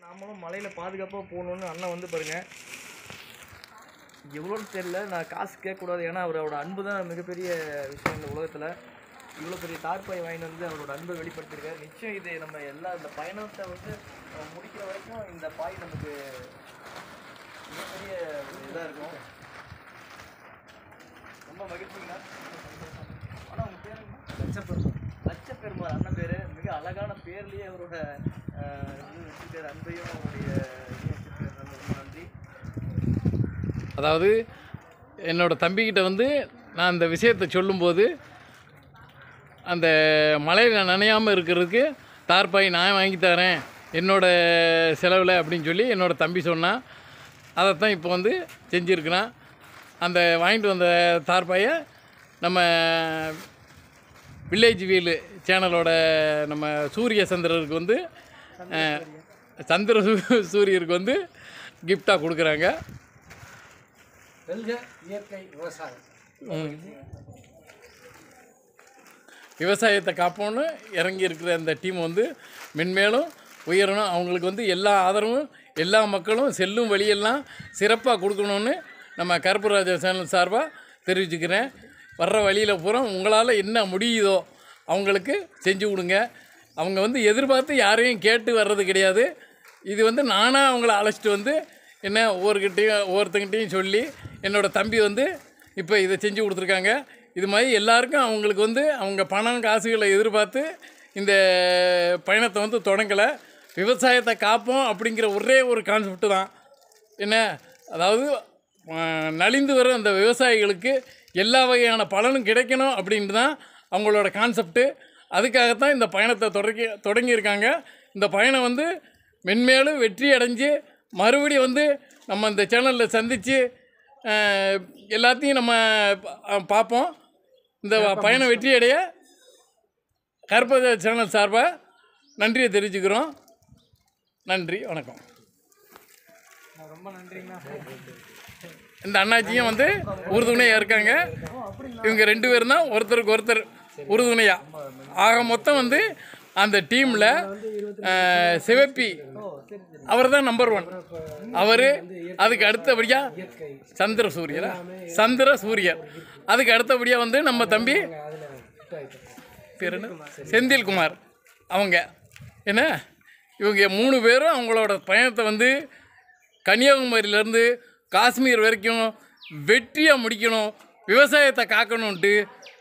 நாமளும் மலையில் பாதுகாப்பாக போகணுன்னு அண்ணன் வந்து பாருங்க எவ்வளோன்னு தெரியல நான் காசு கேட்கக்கூடாது ஏன்னா அவரோட அன்பு தான் மிகப்பெரிய விஷயம் இந்த உலகத்தில் இவ்வளோ பெரிய தார்பாய் வாங்கிட்டு வந்து அவரோட அன்பை வெளிப்படுத்திருக்காரு நிச்சயம் இது நம்ம எல்லா இந்த பயணத்தை வந்து நம்ம முடிக்கிற வரைக்கும் இந்த பாய் நமக்கு மிகப்பெரிய இதாக இருக்கும் ரொம்ப மகிழ்ச்சிங்கண்ணா ஆனால் உங்கள் பேர் லட்சப்பெருமாள் லட்சப்பெருமாள் அண்ணன் பேர் மிக அழகான பேர்லேயே அவரோட அஹ், இது வச்சுருக்காரு அன்பையும் அவருடைய இதையும் வச்சிருக்காரு. ரொம்ப நன்றி அதாவது என்னோட தம்பிக்கிட்ட வந்து நான் இந்த விஷயத்தை சொல்லும்போது அந்த மழையில் நனையாமல் இருக்கிறதுக்கு தார்பாய் நான் வாங்கி தரேன் என்னோட செலவில் அப்படின்னு சொல்லி என்னோட தம்பி சொன்னான் அதைத்தான் இப்போ வந்து செஞ்சுருக்கிறான் அந்த வாங்கிட்டு வந்த தார்பாயை நம்ம வில்லேஜ் வீல் சேனலோட நம்ம சூரிய சந்திரருக்கு வந்து அஹ், சந்திர சூ- சூரியருக்கு வந்து கிஃப்டாக கொடுக்குறாங்க வெல்க இயற்கை விவசாயம் விவசாயத்தை காப்போம்னு இறங்கி இருக்கிற அந்த டீம் வந்து மென்மேலும் உயரணும் அவங்களுக்கு வந்து எல்லா ஆதரவும் எல்லா மக்களும் செல்லும் வழியெல்லாம் சிறப்பாக கொடுக்கணும்னு நம்ம கருப்புராஜா சேனல் சார்பாக தெரிவிச்சுக்கிறேன் வர்ற வழியில் பூரா உங்களால் என்ன முடியுதோ அவங்களுக்கு செஞ்சு கொடுங்க அவங்க வந்து எதிர்பார்த்து யாரையும் கேட்டு வர்றது கிடையாது இது வந்து நானாக அவங்கள அழைச்சிட்டு வந்து என்ன ஒவ்வொருக்கிட்டையும் ஒவ்வொருத்தங்கிட்டையும் சொல்லி என்னோடய தம்பி வந்து இப்போ இதை செஞ்சு கொடுத்துருக்காங்க இது மாதிரி எல்லாருக்கும் அவங்களுக்கு வந்து அவங்க பணம் காசுகளை எதிர்பார்த்து இந்த பயணத்தை வந்து தொடங்கலை விவசாயத்தை காப்போம் அப்படிங்கிற ஒரே ஒரு கான்செப்ட் தான் என்ன அதாவது ஆஹ், நலிந்து வரும் அந்த விவசாயிகளுக்கு எல்லா வகையான பலனும் கிடைக்கணும் அப்படின்ட்டு தான் அவங்களோட கான்செப்ட்டு அதுக்காகத்தான் இந்த பயணத்தை தொடங்கி தொடங்கியிருக்காங்க இந்த பயணம் வந்து மென்மேலும் வெற்றி அடைஞ்சு மறுபடியும் வந்து நம்ம இந்த சேனலில் சந்தித்து எல்லாத்தையும் நம்ம பா- பார்ப்போம் இந்த பயணம் வெற்றி அடைய கருப்பத சேனல் சார்பாக நன்றியை தெரிவிச்சுக்கிறோம் நன்றி வணக்கம் ரொம்ப நன்றிங்கண்ணா இந்த அண்ணாச்சியும் வந்து உறுதுணையாக இருக்காங்க இவங்க ரெண்டு பேரும் தான் ஒருத்தருக்கு ஒருத்தர் உறுதுணையாக ஆக மொத்தம் வந்து அந்த டீமில் சிவப்பி அவர் தான் நம்பர் ஒன் அவர் அதுக்கு அடுத்தபடியாக சந்திர சூரியரா சந்திர சூரியர் அதுக்கு அடுத்தபடியாக வந்து நம்ம தம்பி பேர் என்ன செந்தில்குமார் அவங்க என்ன இவங்க மூணு பேரும் அவங்களோட பயணத்தை வந்து கன்னியாகுமரியிலேருந்து காஷ்மீர் வரைக்கும் வெற்றியாக முடிக்கணும் விவசாயத்தை காக்கணுன்ட்டு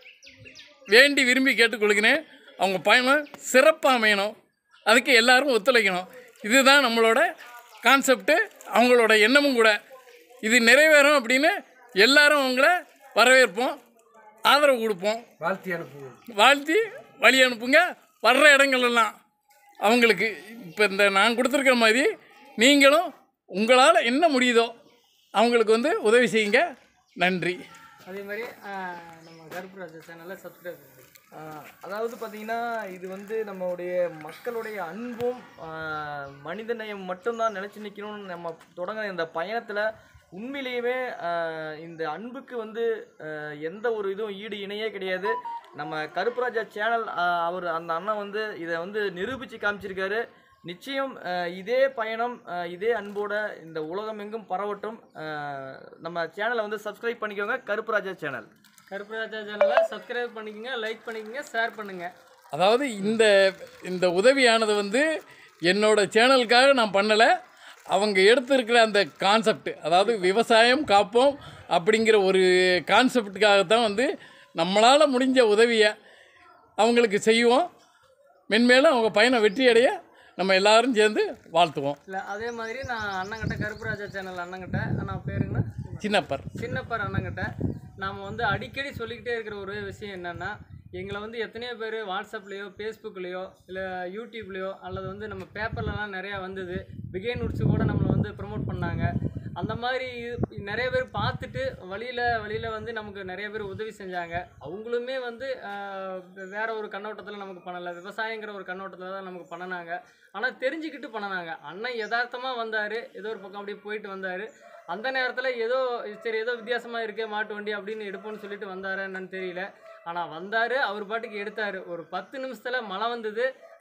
வேண்டி விரும்பி கேட்டுக்கொள்கிறேன் அவங்க பயணம் சிறப்பாக அமையணும் அதுக்கு எல்லாரும் ஒத்துழைக்கணும் இதுதான் நம்மளோட கான்செப்ட்டு அவங்களோட எண்ணமும் கூட இது நிறைவேறும் அப்படின்னு எல்லாரும் அவங்கள வரவேற்போம் ஆதரவு கொடுப்போம் வாழ்த்தி அனுப்புவோம் வாழ்த்தி வழி அனுப்புங்க வர்ற இடங்களெல்லாம் அவங்களுக்கு இப்போ இந்த நான் கொடுத்துருக்கிற மாதிரி நீங்களும் உங்களால் என்ன முடியுதோ அவங்களுக்கு வந்து உதவி செய்யுங்க நன்றி அதே மாதிரி ஆஹ், நம்ம கருப்பு ராஜா சேனலை சப்ஸ்கிரைப் பண்ணுங்க ஆஹ் அதாவது பார்த்தீங்கன்னா இது வந்து நம்மளுடைய மக்களுடைய அன்பும் ஆஹ் மனிதநேயம் மட்டும்தான் நிலைச்சு நிற்கணும்னு நம்ம தொடங்கின இந்த பயணத்தில் உண்மையிலேயே ஆஹ் இந்த அன்புக்கு வந்து ஆஹ் எந்த ஒரு இதுவும் ஈடு இணையே கிடையாது நம்ம கருப்புராஜா சேனல் அவர் அந்த அண்ணன் வந்து இதை வந்து நிரூபித்து காமிச்சிருக்காரு நிச்சயம் ஆஹ் இதே பயணம் ஆஹ் இதே அன்போட இந்த உலகம் எங்கும் பரவட்டும் ஆஹ் நம்ம சேனலை வந்து சப்ஸ்கிரைப் பண்ணிக்கோங்க கருப்புராஜா சேனல் கருப்பு ராஜா சேனலை சப்ஸ்கிரைப் பண்ணிக்கங்க லைக் பண்ணிக்கங்க ஷேர் பண்ணுங்க அதாவது இந்த இந்த உதவியானது வந்து என்னோட சேனலுக்காக நான் பண்ணலை அவங்க எடுத்திருக்கிற அந்த கான்செப்ட் அதாவது விவசாயம் காப்போம் அப்படிங்கிற ஒரு கான்செப்டுக்காகத்தான் வந்து நம்மளால் முடிஞ்ச உதவியை அவங்களுக்கு செய்வோம் மென்மேலும் அவங்க பயணம் வெற்றி அடைய நம்ம எல்லாரும் சேர்ந்து வாழ்த்துவோம் இல்லை அதே மாதிரி நான் அண்ணங்கிட்ட கருப்பு ராஜா சேனல் அண்ணங்கிட்ட நான் பேருங்கண்ணா சின்னப்பர் சின்னப்பர் அண்ணங்கிட்ட நாம் வந்து அடிக்கடி சொல்லிக்கிட்டே இருக்கிற ஒரே விஷயம் என்னென்னா எங்களை வந்து எத்தனையோ பேர் வாட்ஸ்அப்லேயோ ஃபேஸ்புக்லேயோ இல்லை யூடியூப்லேயோ அல்லது வந்து நம்ம பேப்பர்லலாம் நிறையா வந்தது பிகைன் உட்ஸு கூட நம்மளை வந்து ப்ரமோட் பண்ணாங்க அந்த மாதிரி இது- நிறைய பேர் பார்த்துட்டு வழியில் வழியில் வந்து நமக்கு நிறைய பேர் உதவி செஞ்சாங்க அவங்களுமே வந்து ஆஹ், வேற ஒரு கண்ணோட்டத்தில் நமக்கு பண்ணலை விவசாயங்கிற ஒரு கண்ணோட்டத்தில் தான் நமக்கு பண்ணினாங்க ஆனால் தெரிஞ்சுக்கிட்டு பண்ணினாங்க அண்ணன் யதார்த்தமாக வந்தார் ஏதோ ஒரு பக்கம் அப்படியே போயிட்டு வந்தார் அந்த நேரத்தில் ஏதோ சரி ஏதோ வித்தியாசமாக இருக்கே மாட்டு வண்டி அப்படின்னு எடுப்போம்னு சொல்லிட்டு வந்தாரு என்னன்னு தெரியல ஆனால் வந்தார் அவர் பாட்டுக்கு எடுத்தார் ஒரு பத்து நிமிஷத்தில் மழை வந்தது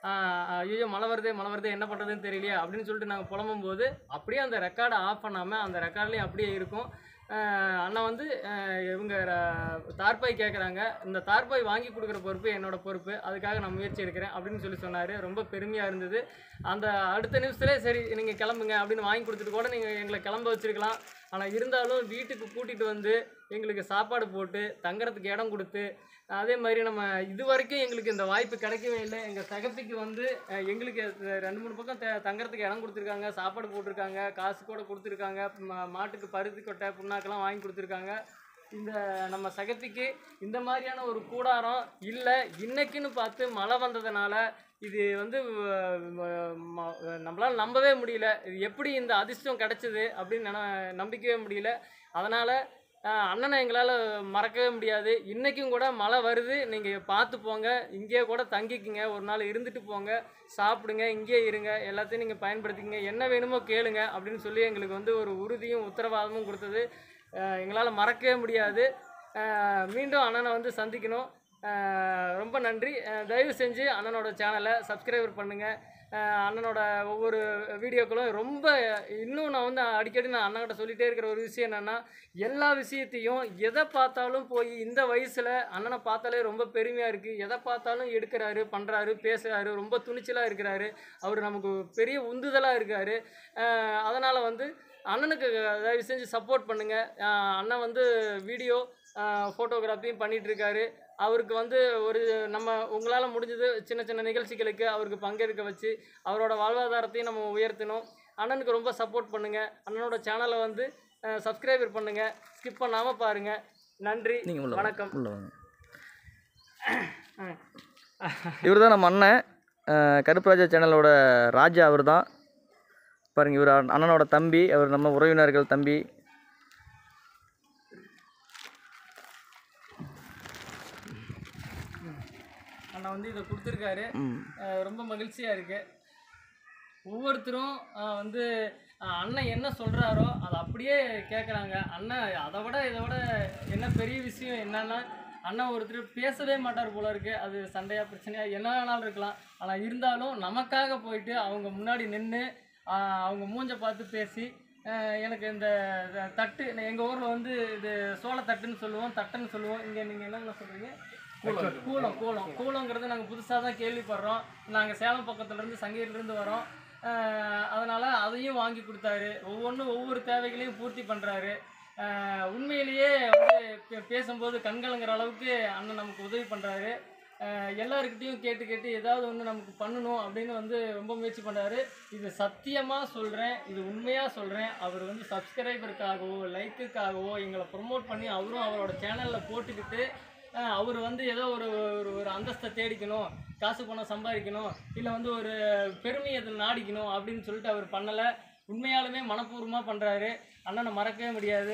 ஐயோ மழை வருது மழை வருது என்ன பண்ணுறதுன்னு தெரியலையே அப்படின்னு சொல்லிட்டு நாங்கள் புலம்பும் போது அப்படியே அந்த ரெக்கார்டை ஆஃப் பண்ணாமல் அந்த ரெக்கார்ட்லேயும் அப்படியே இருக்கும் ஆஹ் அண்ணா வந்து ஆஹ் இவங்க ர- தார்பாய் கேட்குறாங்க இந்த தார்பாய் வாங்கி கொடுக்குற பொறுப்பு என்னோட பொறுப்பு அதுக்காக நான் முயற்சி எடுக்கிறேன் அப்படின்னு சொல்லி சொன்னார் ரொம்ப பெருமையாக இருந்தது அந்த அடுத்த நிமிஷத்துலேயே சரி நீங்கள் கிளம்புங்க அப்படின்னு வாங்கி கொடுத்துட்டு கூட நீங்கள் எங்களை கிளம்ப வச்சிருக்கலாம் ஆனால் இருந்தாலும் வீட்டுக்கு கூட்டிகிட்டு வந்து எங்களுக்கு சாப்பாடு போட்டு தங்குறதுக்கு இடம் கொடுத்து அதே மாதிரி நம்ம இது வரைக்கும் எங்களுக்கு இந்த வாய்ப்பு கிடைக்கவே இல்லை எங்கள் தகப்பிக்கு வந்து அஹ், எங்களுக்கு அஹ், ரெண்டு மூணு பக்கம் த தங்குறதுக்கு இடம் கொடுத்துருக்காங்க சாப்பாடு போட்டிருக்காங்க காசு கூட கொடுத்துருக்காங்க மா- மாட்டுக்கு பருத்தி கொட்டை புண்ணாக்கெல்லாம் வாங்கி கொடுத்துருக்காங்க இந்த நம்ம சகப்பிக்கு இந்த மாதிரியான ஒரு கூடாரம் இல்லை இன்னைக்குன்னு பார்த்து மழை வந்ததுனால இது வந்து அஹ், ம- ம- நம்மளால நம்பவே முடியல இது எப்படி இந்த அதிர்ஷ்டம் கிடைச்சது அப்படின்னு நின- நம்பிக்கவே முடியல அதனால் அண்ணனை எங்களால் மறக்கவே முடியாது இன்றைக்கும் கூட மழை வருது நீங்கள் பார்த்து போங்க இங்கேயே கூட தங்கிக்குங்க ஒரு நாள் இருந்துட்டு போங்க சாப்பிடுங்க இங்கேயே இருங்க எல்லாத்தையும் நீங்கள் பயன்படுத்திக்கங்க என்ன வேணுமோ கேளுங்க அப்படின்னு சொல்லி எங்களுக்கு வந்து ஒரு உறுதியும் உத்தரவாதமும் கொடுத்தது எங்களால் மறக்கவே முடியாது அஹ் மீண்டும் அண்ணனை வந்து சந்திக்கணும் அஹ் ரொம்ப நன்றி அஹ் தயவு செஞ்சு அண்ணனோட சேனலை சப்ஸ்கிரைபர் பண்ணுங்கள் அண்ணனோட ஒவ்வொரு வீடியோக்களும் ரொம்ப இன்னும் நான் வந்து அடிக்கடி நான் அண்ணன்கிட்ட சொல்லிகிட்டே இருக்கிற ஒரு விஷயம் என்னென்னா எல்லா விஷயத்தையும் எதை பார்த்தாலும் போய் இந்த வயசில் அண்ணனை பார்த்தாலே ரொம்ப பெருமையாக இருக்குது எதை பார்த்தாலும் எடுக்கிறாரு பண்ணுறாரு பேசுகிறாரு ரொம்ப துணிச்சலாக இருக்கிறாரு அவர் நமக்கு பெரிய உந்துதலாக இருக்கார் அதனால் வந்து அண்ணனுக்கு தயவு செஞ்சு சப்போர்ட் பண்ணுங்கள் அண்ணன் வந்து வீடியோ ஃபோட்டோகிராஃபியும் பண்ணிகிட்டு இருக்காரு அவருக்கு வந்து ஒரு நம்ம உங்களால் முடிஞ்சது சின்ன சின்ன நிகழ்ச்சிகளுக்கு அவருக்கு பங்கேற்க வச்சு அவரோட வாழ்வாதாரத்தையும் நம்ம உயர்த்தணும் அண்ணனுக்கு ரொம்ப சப்போர்ட் பண்ணுங்கள் அண்ணனோட சேனலை வந்து சப்ஸ்கிரைபர் பண்ணுங்கள் ஸ்கிப் பண்ணாமல் பாருங்கள் நன்றி நீங்கள் உள்ள வணக்கம் உள்ள வாங்க இவர் தான் நம்ம அண்ணன் அஹ், கருப்பராஜா சேனலோட ராஜா அவர் தான் பாருங்கள் இவர் அண்ணனோட தம்பி அவர் நம்ம உறவினர்கள் தம்பி அண்ணன் வந்து இதை கொடுத்துருக்காரு ம் அஹ் ரொம்ப மகிழ்ச்சியாக இருக்கு ஒவ்வொருத்தரும் அஹ் வந்து அஹ் அண்ணன் என்ன சொல்கிறாரோ அதை அப்படியே கேட்குறாங்க அண்ணன் அதை விட இதை விட என்ன பெரிய விஷயம் என்னன்னா அண்ணன் ஒருத்தர் பேசவே மாட்டார் போல இருக்கு அது சண்டையா பிரச்சனையா என்ன வேணாலும் இருக்கலாம் ஆனால் இருந்தாலும் நமக்காக போயிட்டு அவங்க முன்னாடி நின்று அவங்க மூஞ்ச பார்த்து பேசி அஹ் எனக்கு இந்த த- தட்டு எங்கள் ஊரில் வந்து இது சோளத்தட்டுன்னு சொல்லுவோம் தட்டுன்னு சொல்லுவோம் இங்கே நீங்கள் என்ன சொல்கிறீங்க கூலம் கூலம் கூலம் கூலங்கிறது நாங்கள் புதுசாக தான் கேள்விப்படுறோம் நாங்கள் சேலம் பக்கத்துலேருந்து சங்ககிரிலேருந்து வரோம் அஹ் அதனால அதையும் வாங்கி கொடுத்தாரு ஒவ்வொன்றும் ஒவ்வொரு தேவைகளையும் பூர்த்தி பண்ணுறாரு உண்மையிலேயே வந்து பே- பேசும்போது கண்கலங்கிற அளவுக்கு அண்ணன் நமக்கு உதவி பண்ணுறாரு எல்லாருக்கிட்டையும் கேட்டு கேட்டு ஏதாவது ஒன்று நமக்கு பண்ணணும் அப்படின்னு வந்து ரொம்ப முயற்சி பண்ணுறாரு இது சத்தியமாக சொல்கிறேன் இது உண்மையாக சொல்கிறேன் அவர் வந்து சப்ஸ்கிரைபருக்காகவோ லைக்குக்காகவோ எங்களை ப்ரொமோட் பண்ணி அவரும் அவரோட சேனலில் போட்டுக்கிட்டு அஹ் அவர் வந்து ஏதோ ஒரு ஒரு ஒரு அந்தஸ்தை தேடிக்கணும் காசு பணம் சம்பாதிக்கணும் இல்லை வந்து ஒரு பெருமையை அதில் நாடிக்கணும் அப்படின்னு சொல்லிட்டு அவர் பண்ணலை உண்மையாலுமே மனப்பூர்வமாக பண்ணுறாரு அண்ணனை மறக்கவே முடியாது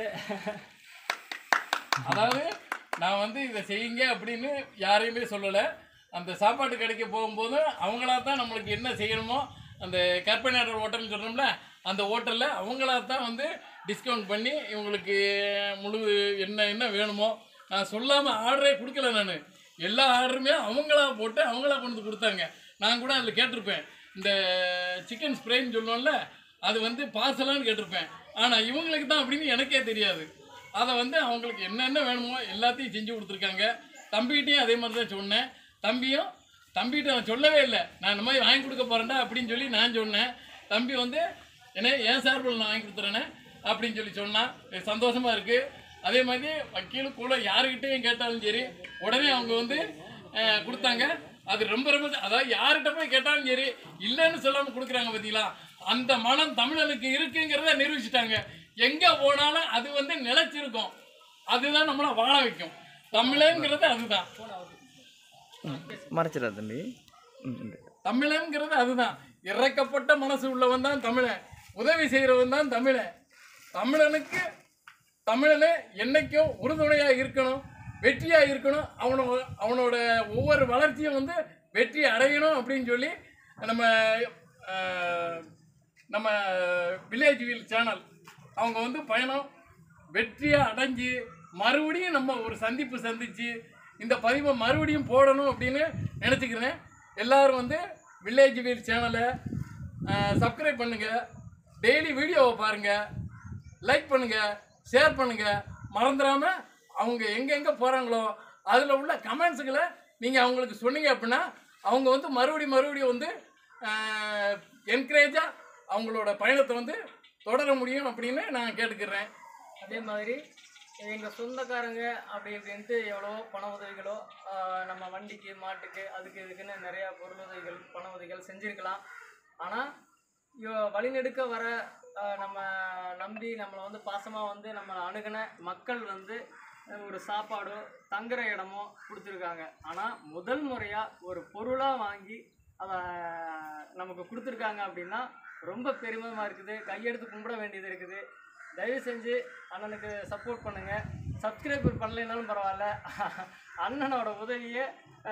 அதாவது நான் வந்து இதை செய்யுங்க அப்படின்னு யாரையுமே சொல்லலை அந்த சாப்பாட்டு கடைக்கு போகும்போது அவங்களா தான் நம்மளுக்கு என்ன செய்யணுமோ அந்த கற்பனையாளர் ஹோட்டல்னு சொல்கிறோம்ல அந்த ஹோட்டலில் அவங்களா தான் வந்து டிஸ்கவுண்ட் பண்ணி இவங்களுக்கு முழு என்ன என்ன வேணுமோ நான் சொல்லாமல் ஆர்டரே கொடுக்கல நான் எல்லா ஆர்டருமே அவங்களா போட்டு அவங்களா கொண்டு வந்து கொடுத்தாங்க நான் கூட அதில் கேட்டிருப்பேன் இந்த சிக்கன் ஸ்ப்ரேன்னு சொல்லுவோம்ல அது வந்து பார்சலான்னு கேட்டிருப்பேன் ஆனால் இவங்களுக்கு தான் அப்படின்னு எனக்கே தெரியாது அதை வந்து அவங்களுக்கு என்னென்ன வேணுமோ எல்லாத்தையும் செஞ்சு கொடுத்துருக்காங்க தம்பிகிட்டையும் அதே மாதிரி தான் சொன்னேன் தம்பியும் தம்பிகிட்ட நான் சொல்லவே இல்லை நான் இந்த மாதிரி வாங்கி கொடுக்க போகிறேன்டா அப்படின்னு சொல்லி நான் சொன்னேன் தம்பி வந்து என்ன என் சார்பில் நான் வாங்கி கொடுத்துறேனே அப்படின்னு சொல்லி சொன்னான் எனக்கு சந்தோஷமா இருக்குது அதே மாதிரி வக்கீல் கூட யாருக்கிட்டையும் கேட்டாலும் சரி உடனே அவங்க வந்து அஹ், கொடுத்தாங்க அது ரொம்ப ரொம்ப அதாவது யார்கிட்ட போய் கேட்டாலும் சரி இல்லைன்னு சொல்லாமல் கொடுக்குறாங்க பார்த்தீங்களா அந்த மனம் தமிழனுக்கு இருக்குங்கிறத நிரூபிச்சிட்டாங்க எங்கே போனாலும் அது வந்து நிலைச்சிருக்கும் அதுதான் நம்மளை வாழ வைக்கும் தமிழங்கிறது அதுதான் மறைச்சிடாத தம்பி ம் ம். தமிழன்கிறது அதுதான் இறக்கப்பட்ட மனசு உள்ளவன் தான் தமிழன் உதவி செய்கிறவன் தான் தமிழன் தமிழனுக்கு தமிழனே என்னைக்கும் உறுதுணையாக இருக்கணும் வெற்றியாக இருக்கணும் அவனோட அவனோட ஒவ்வொரு வளர்ச்சியும் வந்து வெற்றி அடையணும் அப்படின்னு சொல்லி நம்ம அஹ், நம்ம வில்லேஜ் வீல் சேனல் அவங்க வந்து பயணம் வெற்றியாக அடைஞ்சு மறுபடியும் நம்ம ஒரு சந்திப்பு சந்திச்சு இந்த பதிவை மறுபடியும் போடணும் அப்படின்னு நினச்சிக்கிறேன் எல்லாரும் வந்து வில்லேஜ் வீல் சேனலை சப்ஸ்கிரைப் பண்ணுங்கள் டெய்லி வீடியோவை பாருங்கள் லைக் பண்ணுங்கள் ஷேர் பண்ணுங்கள் மறந்துடாமல் அவங்க எங்கெங்கே போகிறாங்களோ அதில் உள்ள கமெண்ட்ஸுகளை நீங்கள் அவங்களுக்கு சொன்னீங்க அப்படின்னா அவங்க வந்து மறுபடியும் மறுபடியும் வந்து என்கரேஜாக அவங்களோட பயணத்தை வந்து தொடர முடியும் அப்படின்னு நான் கேட்டுக்கிறேன் அதே மாதிரி எங்கள் சொந்தக்காரங்க அப்படி இப்படின்ட்டு எவ்வளவோ பண உதவிகளோ ஆஹ் நம்ம வண்டிக்கு மாட்டுக்கு அதுக்கு இதுக்குன்னு நிறையா பொருள் உதவிகள் பண உதவிகள் செஞ்சுருக்கலாம் ஆனால் வழிநெடுக்க வர ஆஹ் நம்ம நம்பி நம்மளை வந்து பாசமாக வந்து நம்ம அணுகின மக்கள் வந்து அஹ் ஒரு சாப்பாடோ தங்குற இடமோ கொடுத்துருக்காங்க ஆனால் முதல் முறையாக ஒரு பொருளாக வாங்கி அதை நமக்கு கொடுத்துருக்காங்க அப்படின்னா ரொம்ப பெருமிதமாக இருக்குது கையெடுத்து கும்பிட வேண்டியது இருக்குது தயவு செஞ்சு அண்ணனுக்கு சப்போர்ட் பண்ணுங்கள் சப்ஸ்கிரைபர் பண்ணலைனாலும் பரவாயில்ல அண்ணனோட உதவியை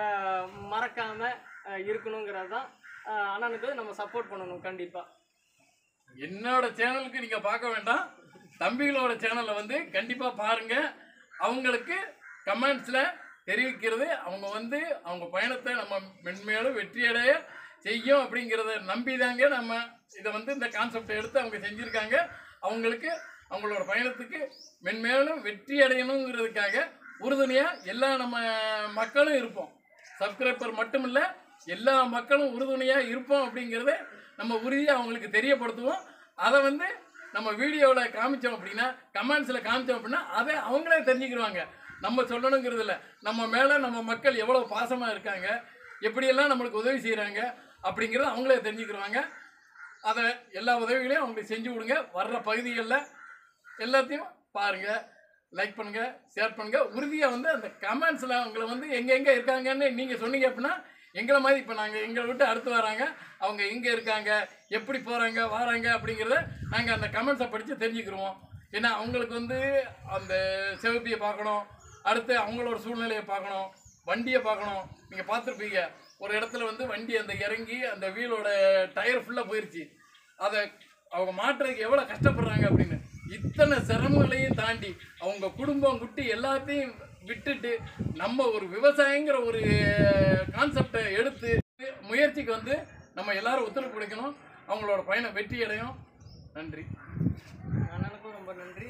மறக்காமல் இருக்கணுங்கிறது தான் அஹ் அண்ணனுக்கு நம்ம சப்போர்ட் பண்ணணும் கண்டிப்பாக என்னோட சேனலுக்கு நீங்கள் பார்க்க வேண்டாம் தம்பிகளோட சேனலை வந்து கண்டிப்பாக பாருங்கள் அவங்களுக்கு கமெண்ட்ஸில் தெரிவிக்கிறது அவங்க வந்து அவங்க பயணத்தை நம்ம மென்மேலும் வெற்றியடைய செய்யும் அப்படிங்கிறத நம்பி தாங்க நம்ம இதை வந்து இந்த கான்செப்டை எடுத்து அவங்க செஞ்சுருக்காங்க அவங்களுக்கு அவங்களோட பயணத்துக்கு மென்மேலும் வெற்றி அடையணுங்கிறதுக்காக உறுதுணையாக எல்லா நம்ம மக்களும் இருப்போம் சப்ஸ்கிரைபர் மட்டும் இல்லை எல்லா மக்களும் உறுதுணையாக இருப்போம் அப்படிங்கிறத நம்ம உறுதியாக அவங்களுக்கு தெரியப்படுத்துவோம் அதை வந்து நம்ம வீடியோவில் காமிச்சோம் அப்படின்னா கமெண்ட்ஸில் காமிச்சோம் அப்படின்னா அதை அவங்களே தெரிஞ்சுக்கிடுவாங்க நம்ம சொல்லணுங்கிறது இல்லை நம்ம மேலே நம்ம மக்கள் எவ்வளோ பாசமாக இருக்காங்க எப்படியெல்லாம் நம்மளுக்கு உதவி செய்கிறாங்க அப்படிங்கிறத அவங்களே தெரிஞ்சுக்கிடுவாங்க அதை எல்லா உதவிகளையும் அவங்களுக்கு செஞ்சு கொடுங்க வர்ற பகுதிகளில் எல்லாத்தையும் பாருங்கள் லைக் பண்ணுங்கள் ஷேர் பண்ணுங்கள் உறுதியாக வந்து அந்த கமெண்ட்ஸில் அவங்கள வந்து எங்கெங்கே இருக்காங்கன்னு நீங்கள் சொன்னீங்க அப்படின்னா எங்களை மாதிரி இப்போ நாங்கள் எங்களை விட்டு அடுத்து வராங்க அவங்க எங்கே இருக்காங்க எப்படி போகிறாங்க வராங்க அப்படிங்கிறத நாங்கள் அந்த கமெண்ட்ஸை படித்து தெரிஞ்சுக்கிருவோம் ஏன்னா அவங்களுக்கு வந்து அந்த சிவப்பியை பார்க்கணும் அடுத்து அவங்களோட சூழ்நிலையை பார்க்கணும் வண்டியை பார்க்கணும் நீங்கள் பார்த்துருப்பீங்க ஒரு இடத்துல வந்து வண்டி அந்த இறங்கி அந்த வீலோட டயர் ஃபுல்லாக போயிருச்சு அதை அவங்க மாற்றுறதுக்கு எவ்வளோ கஷ்டப்படுறாங்க அப்படின்னு இத்தனை சிரமங்களையும் தாண்டி அவங்க குடும்பம் குட்டி எல்லாத்தையும் விட்டுட்டு நம்ம ஒரு விவசாயங்கிற ஒரு கான்செப்டை எடுத்து முயற்சிக்கு வந்து நம்ம எல்லாரும் ஒத்துழைப்பு கொடுக்கணும் அவங்களோட பயணம் வெற்றி அடையும் நன்றி அண்ணனுக்கும் ரொம்ப நன்றி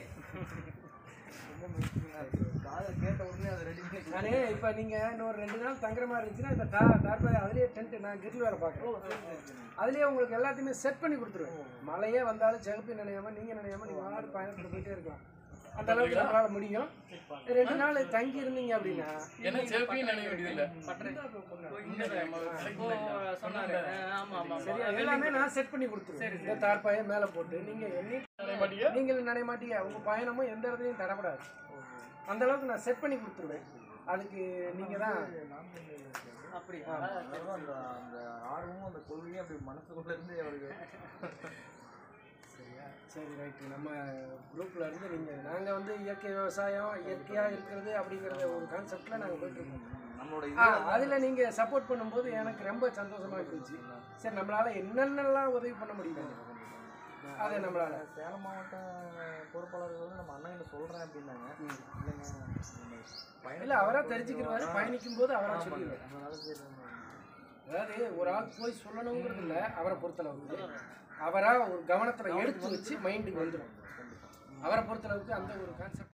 காதை கேட்ட உடனே அதை ரெடி பண்ணி நானே இப்போ நீங்கள் இன்னொரு ரெண்டு நாள் தங்குற மாதிரி இருந்துச்சுன்னா இந்த டா டார்பாய் அதுலேயே டென்ட் நான் கிரில் வேறு பார்க்குறேன் அதுலேயே உங்களுக்கு எல்லாத்தையுமே செட் பண்ணி கொடுத்துருவேன் மழையே வந்தாலும் சிகப்பு நினையாம நீங்கள் நினையாம நீங்கள் வாடு பயணத்தில் போயிட்டே இருக்கலாம் அந்த அளவுக்கு நம்மளால் முடியும் ரெண்டு நாள் தங்கி இருந்தீங்க அப்படின்னா ஏன்னா செல்ஃபியும் நினைக்க வேண்டியதில்லை இப்போ சொன்னாரு அஹ் ஆமா ஆமா சரியா எல்லாமே நான் செட் பண்ணி கொடுத்துருவேன் இந்த தார்பாயை மேலே போட்டு நீங்கள் என்னி நீங்கள் நினைய மாட்டீங்க உங்கள் பயணமும் எந்த இடத்துலையும் தடப்படாது அந்த அளவுக்கு நான் செட் பண்ணி கொடுத்துருவேன் அதுக்கு நீங்கள் தான் அப்படியா அதாவது அந்த அந்த ஆர்வமும் அந்த கொள்கையும் அப்படி மனசுக்குள்ள இருந்து அவருக்கு சரியா சரி ரைட்டு நம்ம குரூப்பில் இருந்து நீங்கள் நாங்கள் வந்து இயற்கை விவசாயம் இயற்கையாக இருக்கிறது அப்படிங்கிறத ஒரு கான்செப்டில் நாங்கள் போயிட்டுருக்கோம் நம்மளோட ஆ இது அதில் நீங்கள் சப்போர்ட் பண்ணும்போது எனக்கு ரொம்ப சந்தோஷமாக இருந்துச்சு சரி நம்மளால் என்னென்னலாம் உதவி பண்ண முடியுமோ அதை நம்மளால் சேலம் மாவட்ட பொறுப்பாளர்கள் வந்து நம்ம அண்ணன் என்ன சொல்றேன் அப்படின்னாங்க இல்லைங்க நம்ம பயணம் இல்லை அவராக தெரிஞ்சுக்கிறவாரு பயணிக்கும் போது அவராக சொல்லிடுவார் அதனால சரி நம்ம அதாவது ஒரு ஆள் போய் சொல்லணுங்கிறது இல்லை அவரை பொறுத்தளவுக்கு அவராக ஒரு கவனத்தில் எடுத்து வச்சு மைண்டுக்கு வந்துடும் அவரை பொறுத்தளவுக்கு அந்த ஒரு கான்செப்ட்